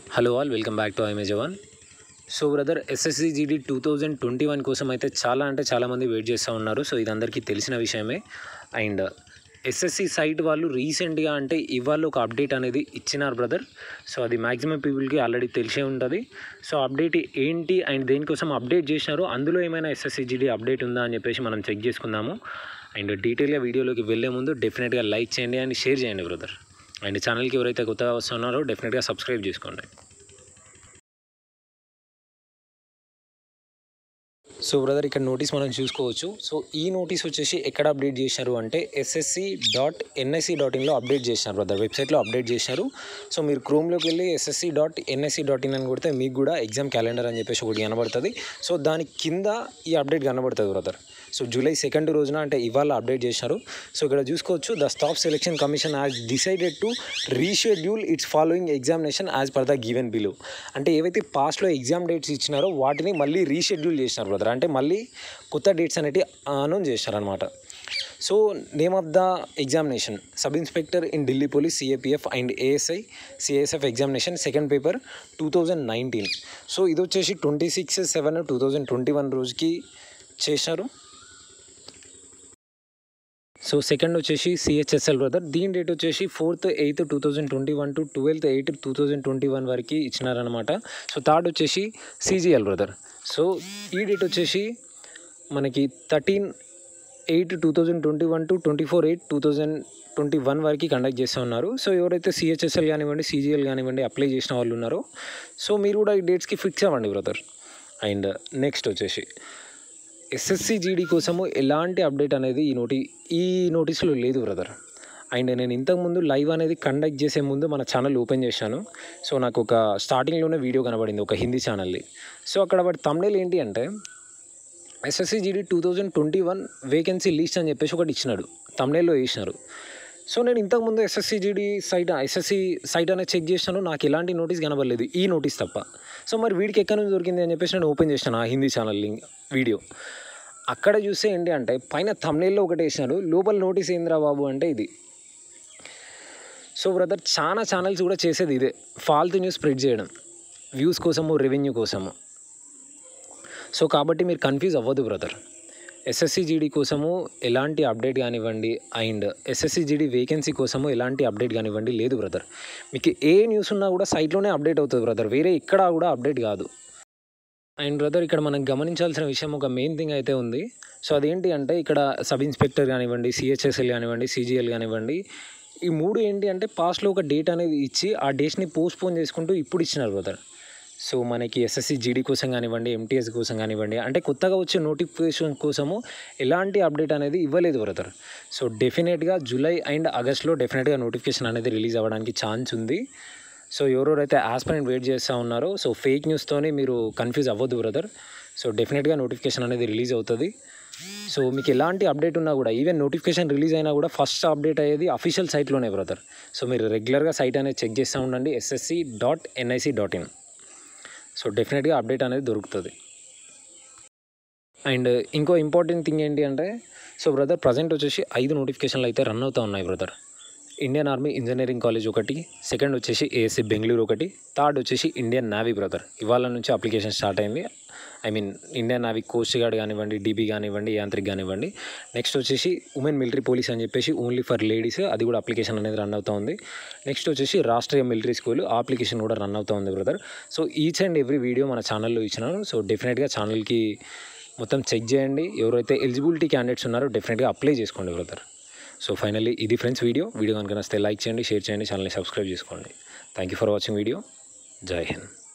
hello all welcome back to I'm a Jawan so brother SSC GD two thousand twenty one కోసం అయితే చాలా అంటే చాలామంది వెయిట్ చేస్తూ ఉన్నారు సో ఇది అందరికీ తెలిసిన విషయమే అండ్ ఎస్ఎస్సి సైట్ వాళ్ళు రీసెంట్గా అంటే ఇవాళ ఒక అప్డేట్ అనేది ఇచ్చినారు బ్రదర్ సో అది మ్యాక్సిమం పీపుల్కి ఆల్రెడీ తెలిసే ఉంటుంది సో అప్డేట్ ఏంటి అండ్ దేనికోసం అప్డేట్ చేసినారు అందులో ఏమైనా ఎస్ఎస్సి జీడీ అప్డేట్ ఉందా అని చెప్పేసి మనం చెక్ చేసుకుందాము అండ్ డీటెయిల్గా వీడియోలోకి వెళ్ళే ముందు డెఫినెట్గా లైక్ చేయండి అండ్ షేర్ చేయండి బ్రదర్ అండ్ ఛానల్కి ఎవరైతే కొత్తగా వస్తున్నారో డెఫినెట్గా సబ్స్క్రైబ్ చేసుకోండి సో బ్రదర్ ఇక్కడ నోటీస్ మనం చూసుకోవచ్చు సో ఈ నోటీస్ వచ్చేసి ఎక్కడ అప్డేట్ చేశారు అంటే ఎస్ఎస్సి డాట్ ఎన్ఎస్సి డాట్ ఇన్లో అప్డేట్ చేసినారు బ్రదర్ వెబ్సైట్లో అప్డేట్ చేశారు సో మీరు క్రోమ్లోకి వెళ్ళి SSC dot NSC dot in అని కొడితే మీకు కూడా ఎగ్జామ్ క్యాలెండర్ అని చెప్పేసి ఒకటి కనబడుతుంది సో దాని కింద ఈ అప్డేట్ కనబడుతుంది బ్రదర్ సో జూలై సెకండ్ రోజున అంటే ఇవాళ అప్డేట్ చేశారు సో ఇక్కడ చూసుకోవచ్చు the Staff Selection Commission has decided to reschedule its following examination as per the given below అంటే ఏవైతే పాస్ట్లో ఎగ్జామ్ డేట్స్ ఇచ్చినారో వాటిని మళ్ళీ రీషెడ్యూల్ చేసినారు బ్రదర్ అంటే మళ్ళీ కొత్త డేట్స్ అనేవి అనౌన్స్ చేశారనమాట so name of the examination sub inspector in Delhi Police CAPF and ASI CSF examination second paper two thousand nineteen so ఇది వచ్చేసి twenty six seven two thousand twenty one రోజుకి చేశారు సో సెకండ్ వచ్చేసి CHSL brother దీని date వచ్చేసి fourth eighth two thousand twenty one to twelfth eighth two thousand twenty one వరకు ఇచ్చినారనమాట so third వచ్చేసి సిజిఎల్ బ్రదర్ సో ఈ డేట్ వచ్చేసి మనకి thirteen eight two thousand twenty one to twenty four eight two thousand twenty one వరకు conduct చేస్తూ ఉన్నారు so ఎవరైతే సిహెచ్ఎస్ఎల్ కానివ్వండి సిజిఎల్ కానివ్వండి అప్లై చేసిన వాళ్ళు ఉన్నారో సో మీరు కూడా ఈ డేట్స్కి ఫిక్స్ అవ్వండి బ్రదర్ అండ్ నెక్స్ట్ వచ్చేసి ఎస్ఎస్సి జీడీ కోసము ఎలాంటి అప్డేట్ అనేది ఈ నోటి ఈ నోటీసులో లేదు బ్రదర్ అండ్ నేను ఇంతకుముందు లైవ్ అనేది కండక్ట్ చేసే ముందు మన ఛానల్ ఓపెన్ చేశాను సో నాకు ఒక స్టార్టింగ్లోనే వీడియో కనబడింది ఒక హిందీ ఛానల్ది సో అక్కడ వాటి తమిళ ఏంటి అంటే SSC GD two thousand twenty one vacancy list అని చెప్పేసి ఒకటి ఇచ్చినాడు తమిళలో వేసినారు సో నేను ఇంతకుముందు SSC GD site SSC site అనేది చెక్ చేసినాను నాకు ఎలాంటి నోటీస్ కనబడలేదు ఈ నోటీస్ తప్ప సో మరి వీడికి ఎక్కడి నుంచి దొరికింది అని చెప్పేసి నేను ఓపెన్ చేశాను ఆ హిందీ ఛానల్ లింక్ వీడియో అక్కడ చూస్తే ఏంటి అంటే పైన తమ్నేల్లో ఒకటి వేసినారు లోపల నోటీస్ ఏందిరా బాబు అంటే ఇది సో బ్రదర్ చాలా ఛానల్స్ కూడా చేసేది ఇదే ఫాల్తు న్యూస్ స్ప్రెడ్ చేయడం వ్యూస్ కోసము రెవెన్యూ కోసము సో కాబట్టి మీరు కన్ఫ్యూజ్ అవ్వదు బ్రదర్ ఎస్ఎస్సి జీడీ కోసము ఎలాంటి అప్డేట్ కానివ్వండి అండ్ ఎస్ఎస్సి జీడీ వేకెన్సీ కోసము ఎలాంటి అప్డేట్ కానివ్వండి లేదు బ్రదర్ మీకు ఏ న్యూస్ ఉన్నా కూడా సైట్లోనే అప్డేట్ అవుతుంది బ్రదర్ వేరే ఎక్కడా కూడా అప్డేట్ కాదు అండ్ బ్రదర్ ఇక్కడ మనం గమనించాల్సిన విషయం ఒక మెయిన్ థింగ్ అయితే ఉంది సో అదేంటి అంటే ఇక్కడ సబ్ ఇన్స్పెక్టర్ కానివ్వండి సిహెచ్ఎస్ఎల్ కానివ్వండి సిజిఎల్ కానివ్వండి ఈ మూడు ఏంటి అంటే పాస్ట్లో ఒక డేట్ అనేది ఇచ్చి ఆ డేట్స్ని పోస్ట్పోన్ చేసుకుంటూ ఇప్పుడు ఇచ్చినారు బ్రదర్ సో మనకి ఎస్ఎస్సి జీడీ కోసం కానివ్వండి ఎంటీఎస్ కోసం కానివ్వండి అంటే కొత్తగా వచ్చే నోటిఫికేషన్ కోసము ఎలాంటి అప్డేట్ అనేది ఇవ్వలేదు బ్రదర్ సో డెఫినెట్గా జూలై అండ్ ఆగస్ట్లో డెఫినెట్గా నోటిఫికేషన్ అనేది రిలీజ్ అవ్వడానికి ఛాన్స్ ఉంది సో ఎవరెవరైతే ఆస్పిరెంట్ వెయిట్ చేస్తూ ఉన్నారో సో ఫేక్ న్యూస్తోనే మీరు కన్ఫ్యూజ్ అవ్వద్దు బ్రదర్ సో డెఫినెట్గా నోటిఫికేషన్ అనేది రిలీజ్ అవుతుంది సో మీకు ఎలాంటి అప్డేట్ ఉన్నా కూడా ఈవెన్ నోటిఫికేషన్ రిలీజ్ అయినా కూడా ఫస్ట్ అప్డేట్ అయ్యేది అఫీషియల్ సైట్లోనే బ్రదర్ సో మీరు రెగ్యులర్గా సైట్ అనేది చెక్ చేస్తూ ఉండండి SSC dot NIC dot in so డెఫినెట్గా అప్డేట్ అనేది దొరుకుతుంది అండ్ ఇంకో ఇంపార్టెంట్ థింగ్ ఏంటి అంటే సో బ్రదర్ ప్రజెంట్ వచ్చేసి ఐదు నోటిఫికేషన్లు అయితే రన్ అవుతూ ఉన్నాయి brother Indian Army engineering college ఒకటి సెకండ్ వచ్చేసి ఏఎస్సి బెంగళూరు ఒకటి థర్డ్ వచ్చేసి ఇండియన్ నావీ బ్రదర్ ఇవాళ నుంచి అప్లికేషన్ స్టార్ట్ అయింది I mean Indian Navy Coast Guard కానివ్వండి డీబీ కానివ్వండి యాంత్రిక్ కానివ్వండి నెక్స్ట్ వచ్చేసి ఉమెన్ మిలిటరీ పోలీస్ అని చెప్పేసి ఓన్లీ ఫర్ లేడీస్ అది కూడా అప్లికేషన్ అనేది రన్ అవుతూ ఉంది నెక్స్ట్ వచ్చేసి రాష్ట్రీయ మిలిటరీ స్కూల్ ఆ అప్లికేషన్ కూడా రన్ అవుతూ ఉంది brother so each and every video మన ఛానల్లో ఇచ్చినాను సో డెఫినెట్గా ఛానల్కి మొత్తం చెక్ చేయండి ఎవరైతే ఎలిజిబిలిటీ క్యాండిడేట్స్ ఉన్నారో డెఫినెట్గా అప్లై చేసుకోండి బ్రదర్ సో ఫైనల్లీ ఇది ఫ్రెండ్స్ వీడియో వీడియో కనుక నచ్చితే లైక్ చేయండి షేర్ చేయండి ఛానల్ని సబ్స్క్రైబ్ చేసుకోండి thank you for watching video జై హింద్